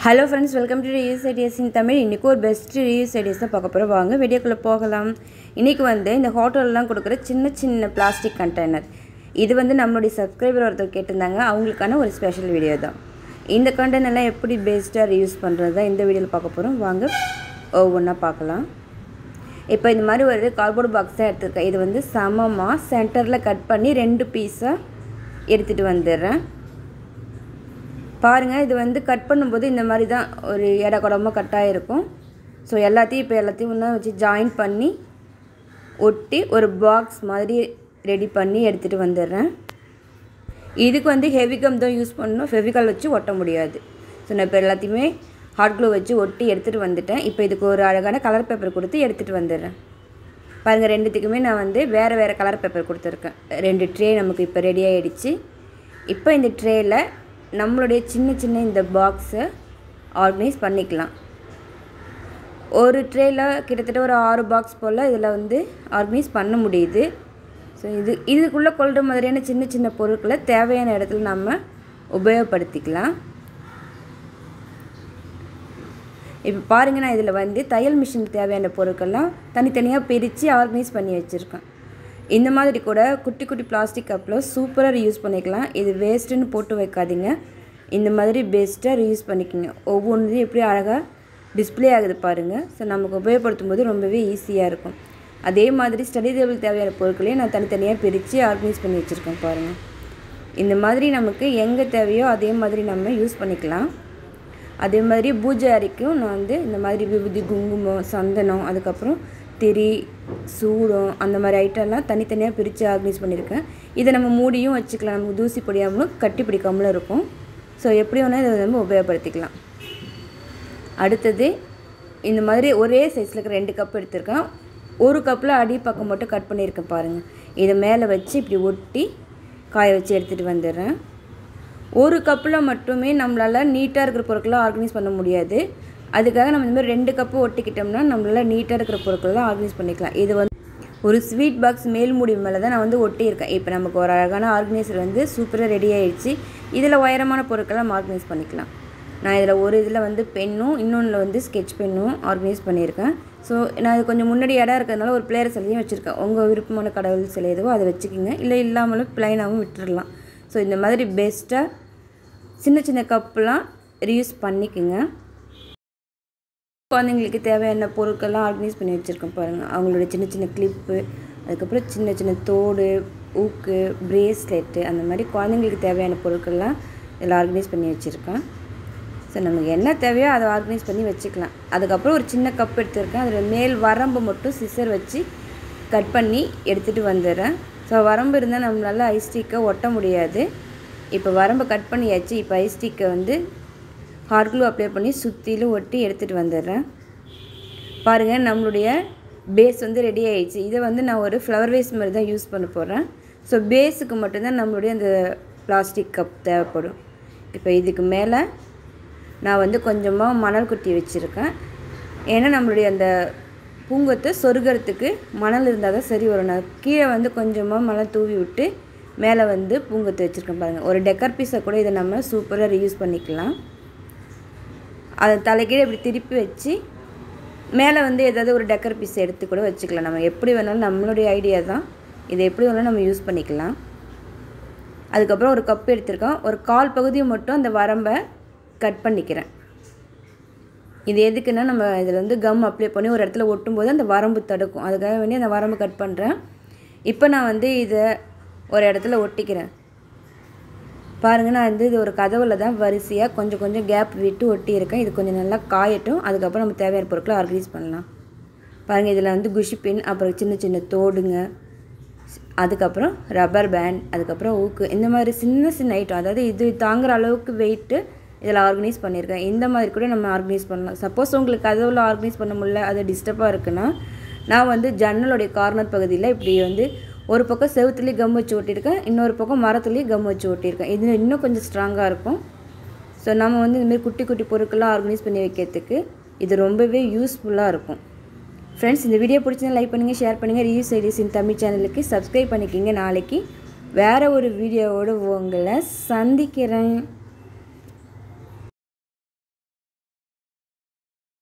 hello friends welcome to reviews ideas in Tamil இன்றைக்கி ஒரு best reviews ideas தான் பார்க்க போகிறோம் வாங்க வீடியோக்குள்ளே போகலாம் இன்றைக்கி வந்து இந்த ஹோட்டல்லாம் கொடுக்குற சின்ன சின்ன பிளாஸ்டிக் கண்டெய்னர் இது வந்து நம்மளுடைய சப்ஸ்கிரைபர் ஒருத்தர் கேட்டிருந்தாங்க அவங்களுக்கான ஒரு ஸ்பெஷல் வீடியோ தான் இந்த கண்டெய்னர்லாம் எப்படி பெஸ்ட்டாக ரியூஸ் பண்ணுறது தான் இந்த வீடியோவில் பார்க்க போகிறோம் வாங்க ஒவ்வொன்றா பார்க்கலாம் இப்போ இந்த மாதிரி ஒரு கார்ட்போர்ட் பாக்ஸ் தான் எடுத்திருக்கேன் இது வந்து சமமாக சென்டரில் கட் பண்ணி ரெண்டு பீஸாக எடுத்துகிட்டு வந்துடுறேன் பாருங்கள் இது வந்து கட் பண்ணும்போது இந்த மாதிரி தான் ஒரு எடை குடமாக கட்டாக இருக்கும் ஸோ எல்லாத்தையும் இப்போ எல்லாத்தையும் ஒன்றா வச்சு ஜாயின் பண்ணி ஒட்டி ஒரு பாக்ஸ் மாதிரி ரெடி பண்ணி எடுத்துகிட்டு வந்துடுறேன் இதுக்கு வந்து ஹெவி கம் தான் யூஸ் பண்ணணும் ஃபெவிகால் வச்சு ஒட்ட முடியாது ஸோ நான் இப்போ எல்லாத்தையுமே ஹாட் க்ளூ வச்சு ஒட்டி எடுத்துகிட்டு வந்துட்டேன் இப்போ இதுக்கு ஒரு அழகான கலர் பேப்பர் கொடுத்து எடுத்துகிட்டு வந்துடுறேன் பாருங்கள் ரெண்டுத்துக்குமே நான் வந்து வேறு வேறு கலர் பேப்பர் கொடுத்துருக்கேன் ரெண்டு ட்ரே நமக்கு இப்போ ரெடி ஆகிடுச்சு இப்போ இந்த ட்ரேயில் நம்மளுடைய சின்ன சின்ன இந்த பாக்ஸை ஆர்கனைஸ் பண்ணிக்கலாம் ஒரு ட்ரேயில் கிட்டத்தட்ட ஒரு ஆறு பாக்ஸ் போல் இதில் வந்து ஆர்கனைஸ் பண்ண முடியுது ஸோ இது இதுக்குள்ளே கொள்கிற மாதிரியான சின்ன சின்ன பொருட்களை தேவையான இடத்துல நம்ம உபயோகப்படுத்திக்கலாம் இப்போ பாருங்கள் நான் இதில் வந்து தையல் மிஷினுக்கு தேவையான பொருட்கள்லாம் தனித்தனியாக பிரித்து ஆர்கனைஸ் பண்ணி வச்சுருக்கேன் இந்த மாதிரி கூட குட்டி குட்டி பிளாஸ்டிக் கப்பில் சூப்பராக யூஸ் பண்ணிக்கலாம் இது வேஸ்ட்டுன்னு போட்டு வைக்காதீங்க இந்த மாதிரி பெஸ்ட்டாக ரீயூஸ் பண்ணிக்கோங்க ஒவ்வொன்றையும் எப்படி அழகாக டிஸ்பிளே ஆகுது பாருங்கள் ஸோ நமக்கு உபயோகப்படுத்தும் போது ரொம்பவே ஈஸியாக இருக்கும் அதே மாதிரி ஸ்டடி டேபிள் தேவையான பொருட்களையும் நான் தனித்தனியாக பிரித்து ஆர்கனைஸ் பண்ணி வச்சுருக்கேன் பாருங்கள் இந்த மாதிரி நமக்கு எங்கே தேவையோ அதே மாதிரி நம்ம யூஸ் பண்ணிக்கலாம் அதே மாதிரி பூஜை அறைக்கும் நான் வந்து இந்த மாதிரி விபூதி குங்குமம் சந்தனம் அதுக்கப்புறம் திரி சூடம் அந்த மாதிரி ஐட்டம்லாம் தனித்தனியாக பிரித்து ஆர்கனைஸ் பண்ணியிருக்கேன் இதை நம்ம மூடியும் வச்சுக்கலாம் நமக்கு தூசி படியாமலும் கட்டி பிடிக்காமலும் இருக்கும் ஸோ எப்படி வேணால் இதை நம்ம உபயோகப்படுத்திக்கலாம் அடுத்தது இந்த மாதிரி ஒரே சைஸில் இருக்கிற ரெண்டு கப் எடுத்திருக்கேன் ஒரு கப்பில் அடி பக்கம் மட்டும் கட் பண்ணியிருக்கேன் பாருங்கள் இதை மேலே வச்சு இப்படி ஒட்டி காய வச்சு எடுத்துகிட்டு வந்துடுறேன் ஒரு கப்பில் மட்டுமே நம்மளால் நீட்டாக இருக்கிற பொருட்களை ஆர்கனைஸ் பண்ண முடியாது அதுக்காக நம்ம இந்த மாதிரி ரெண்டு கப்பு ஒட்டிக்கிட்டோம்னா நம்மளால் நீட்டாக இருக்கிற பொருட்கள்லாம் ஆர்கனைஸ் பண்ணிக்கலாம் இது வந்து ஒரு ஸ்வீட் பாக்ஸ் மேல் மூடி மேலே தான் நான் வந்து ஒட்டியிருக்கேன் இப்போ நமக்கு ஒரு அழகான ஆர்கனைசர் வந்து சூப்பராக ரெடி ஆகிடுச்சு இதில் உயரமான பொருட்களை நம்ம ஆர்கனைஸ் பண்ணிக்கலாம் நான் இதில் ஒரு இதில் வந்து பென்னும் இன்னொன்றில் வந்து ஸ்கெட்ச் பென்னும் ஆர்கனைஸ் பண்ணியிருக்கேன் ஸோ நான் இது கொஞ்சம் முன்னாடி இடம் இருக்கிறதுனால ஒரு பிளேயர் சிலையும் வச்சுருக்கேன் உங்கள் விருப்பமான கடவுள் சிலை எதுவோ அதை வச்சுக்கிங்க இல்லை இல்லாமலும் ப்ளைனாகவும் விட்டுடலாம் ஸோ இந்த மாதிரி பெஸ்ட்டாக சின்ன சின்ன கப்புலாம் ரீயூஸ் பண்ணிக்கோங்க குழந்தைங்களுக்கு தேவையான பொருட்கள்லாம் ஆர்கனைஸ் பண்ணி வச்சுருக்கேன் பாருங்கள் அவங்களோட சின்ன சின்ன கிளிப்பு அதுக்கப்புறம் சின்ன சின்ன தோடு ஊக்கு ப்ரேஸ்லெட்டு அந்த மாதிரி குழந்தைங்களுக்கு தேவையான பொருட்கள்லாம் இதில் ஆர்கனைஸ் பண்ணி வச்சுருக்கேன் ஸோ நமக்கு என்ன தேவையோ அதை ஆர்கனைஸ் பண்ணி வச்சுக்கலாம் அதுக்கப்புறம் ஒரு சின்ன கப் எடுத்துருக்கேன் அதில் மேல் வரம்பு மட்டும் சிசர் வச்சு கட் பண்ணி எடுத்துகிட்டு வந்துடுறேன் ஸோ வரம்பு இருந்தால் நம்மளால் ஐஸ்டிக்கை ஒட்ட முடியாது இப்போ வரம்பை கட் பண்ணியாச்சு இப்போ ஐஸ்டிக்கை வந்து ஹாட் க்ளூ அப்ளை பண்ணி சுற்றிலும் ஒட்டி எடுத்துகிட்டு வந்துடுறேன் பாருங்கள் நம்மளுடைய பேஸ் வந்து ரெடி ஆகிடுச்சு இதை வந்து நான் ஒரு ஃப்ளவர் வேஸ் மாதிரி தான் யூஸ் பண்ண போகிறேன் ஸோ பேஸுக்கு மட்டும்தான் நம்மளுடைய அந்த பிளாஸ்டிக் கப் தேவைப்படும் இப்போ இதுக்கு மேலே நான் வந்து கொஞ்சமாக மணல் குட்டி வச்சுருக்கேன் ஏன்னா நம்மளுடைய அந்த பூங்கத்தை சொருகிறதுக்கு மணல் இருந்தால் தான் சரி வரும் நான் கீழே வந்து கொஞ்சமாக மணல் தூவி விட்டு மேலே வந்து பூங்கத்தை வச்சுருக்கேன் பாருங்கள் ஒரு டெக்கர் பீஸை கூட இதை நம்ம சூப்பராக ரீயூஸ் பண்ணிக்கலாம் அதை தலைக்கீழே இப்படி திருப்பி வச்சு மேலே வந்து ஏதாவது ஒரு டெக்கர் பீஸ் எடுத்து கூட வச்சுக்கலாம் நம்ம எப்படி வேணாலும் நம்மளுடைய ஐடியா தான் இதை எப்படி வேணாலும் நம்ம யூஸ் பண்ணிக்கலாம் அதுக்கப்புறம் ஒரு கப் எடுத்திருக்கோம் ஒரு கால் பகுதியை மட்டும் அந்த வரம்பை கட் பண்ணிக்கிறேன் இது எதுக்குன்னா நம்ம இதில் வந்து கம் அப்ளை பண்ணி ஒரு இடத்துல ஒட்டும்போது அந்த வரம்பு தடுக்கும் அதுக்காக வேண்டி அந்த வரம்பு கட் பண்ணுறேன் இப்போ நான் வந்து இதை ஒரு இடத்துல ஒட்டிக்கிறேன் பாருங்கள் நான் வந்து இது ஒரு கதவில் தான் வரிசையாக கொஞ்சம் கொஞ்சம் கேப் விட்டு ஒட்டியிருக்கேன் இது கொஞ்சம் நல்லா காயட்டும் அதுக்கப்புறம் நம்ம தேவையான பொருட்களை ஆர்கனைஸ் பண்ணலாம் பாருங்கள் இதில் வந்து குஷி பின் அப்புறம் சின்ன சின்ன தோடுங்க அதுக்கப்புறம் ரப்பர் பேண்ட் அதுக்கப்புறம் ஊக்கு இந்த மாதிரி சின்ன சின்ன ஐட்டம் அதாவது இது தாங்குற அளவுக்கு வெயிட்டு இதில் ஆர்கனைஸ் பண்ணியிருக்கேன் இந்த மாதிரி கூட நம்ம ஆர்கனைஸ் பண்ணலாம் சப்போஸ் உங்களுக்கு கதவில் ஆர்கனைஸ் பண்ண முடியல அது டிஸ்டர்பாக இருக்குன்னா நான் வந்து ஜன்னலுடைய கார்னர் பகுதியில் இப்படி வந்து ஒரு பக்கம் செவுத்துலேயே கம் வச்சு ஒட்டியிருக்கேன் இன்னொரு பக்கம் மரத்துலேயும் கம் வச்சு ஒட்டியிருக்கேன் இது இன்னும் கொஞ்சம் ஸ்ட்ராங்காக இருக்கும் ஸோ நம்ம வந்து இந்தமாரி குட்டி குட்டி பொருட்கள்லாம் ஆர்கனைஸ் பண்ணி வைக்கிறதுக்கு இது ரொம்பவே யூஸ்ஃபுல்லாக இருக்கும் ஃப்ரெண்ட்ஸ் இந்த வீடியோ பிடிச்சிருந்தா லைக் பண்ணுங்கள் ஷேர் பண்ணுங்கள் ரிவ்யூ சைடிஸ் இன் தமிழ் சேனலுக்கு சப்ஸ்கிரைப் பண்ணிக்கிங்க நாளைக்கு வேறு ஒரு வீடியோவோடு உங்களை சந்திக்கிறேன்